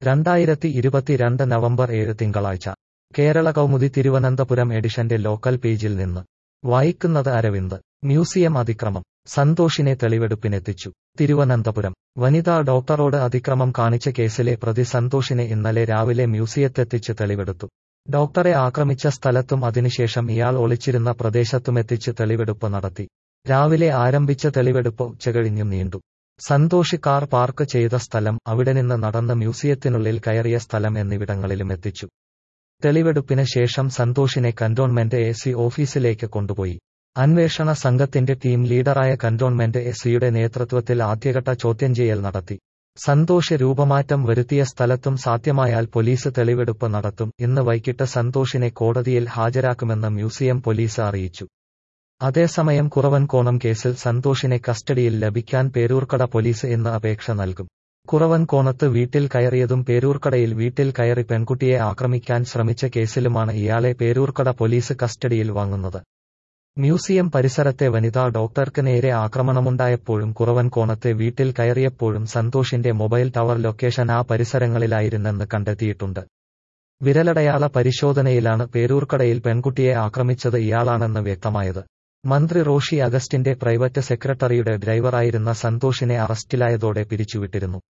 രണ്ടായിരത്തി ഇരുപത്തിരണ്ട് നവംബർ ഏഴ് തിങ്കളാഴ്ച കേരള കൗമുദി തിരുവനന്തപുരം എഡിഷന്റെ ലോക്കൽ പേജിൽ നിന്ന് വായിക്കുന്നത് അരവിന്ദ് മ്യൂസിയം അതിക്രമം സന്തോഷിനെ തെളിവെടുപ്പിനെത്തിച്ചു തിരുവനന്തപുരം വനിതാ ഡോക്ടറോട് അതിക്രമം കാണിച്ച കേസിലെ പ്രതി സന്തോഷിനെ ഇന്നലെ രാവിലെ മ്യൂസിയത്തെത്തിച്ച് തെളിവെടുത്തു ഡോക്ടറെ ആക്രമിച്ച സ്ഥലത്തും അതിനുശേഷം ഇയാൾ ഒളിച്ചിരുന്ന പ്രദേശത്തുമെത്തിച്ച് തെളിവെടുപ്പ് നടത്തി രാവിലെ ആരംഭിച്ച തെളിവെടുപ്പ് ഉച്ചകഴിഞ്ഞും നീണ്ടു സന്തോഷ് കാർ പാർക്ക് ചെയ്ത സ്ഥലം അവിടെ നിന്ന് നടന്ന് മ്യൂസിയത്തിനുള്ളിൽ കയറിയ സ്ഥലം എന്നിവിടങ്ങളിലും എത്തിച്ചു തെളിവെടുപ്പിന് ശേഷം സന്തോഷിനെ കന്റോൺമെന്റ് എ സി ഓഫീസിലേക്ക് കൊണ്ടുപോയി അന്വേഷണ സംഘത്തിന്റെ ടീം ലീഡറായ കന്റോൺമെന്റ് എ സിയുടെ നേതൃത്വത്തിൽ ആദ്യഘട്ട ചോദ്യം ചെയ്യൽ നടത്തി സന്തോഷ് രൂപമാറ്റം വരുത്തിയ സ്ഥലത്തും സാധ്യമായാൽ പോലീസ് തെളിവെടുപ്പ് നടത്തും ഇന്ന് വൈകിട്ട് സന്തോഷിനെ കോടതിയിൽ ഹാജരാക്കുമെന്ന് മ്യൂസിയം പോലീസ് അറിയിച്ചു അതേസമയം കുറവൻകോണം കേസിൽ സന്തോഷിനെ കസ്റ്റഡിയിൽ ലഭിക്കാൻ പേരൂർക്കട പോലീസ് ഇന്ന് അപേക്ഷ നൽകും കുറവൻകോണത്ത് വീട്ടിൽ കയറിയതും പേരൂർക്കടയിൽ വീട്ടിൽ കയറി പെൺകുട്ടിയെ ആക്രമിക്കാൻ ശ്രമിച്ച കേസിലുമാണ് ഇയാളെ പേരൂർക്കട പോലീസ് കസ്റ്റഡിയിൽ വാങ്ങുന്നത് മ്യൂസിയം പരിസരത്തെ വനിതാ ഡോക്ടർക്ക് നേരെ ആക്രമണമുണ്ടായപ്പോഴും കുറവൻകോണത്തെ വീട്ടിൽ കയറിയപ്പോഴും സന്തോഷിന്റെ മൊബൈൽ ടവർ ലൊക്കേഷൻ ആ പരിസരങ്ങളിലായിരുന്നെന്ന് കണ്ടെത്തിയിട്ടുണ്ട് വിരലടയാള പരിശോധനയിലാണ് പേരൂർക്കടയിൽ പെൺകുട്ടിയെ ആക്രമിച്ചത് ഇയാളാണെന്ന് വ്യക്തമായത് മന്ത്രി റോഷി അഗസ്റ്റിന്റെ പ്രൈവറ്റ് സെക്രട്ടറിയുടെ ഡ്രൈവറായിരുന്ന സന്തോഷിനെ അറസ്റ്റിലായതോടെ പിരിച്ചുവിട്ടിരുന്നു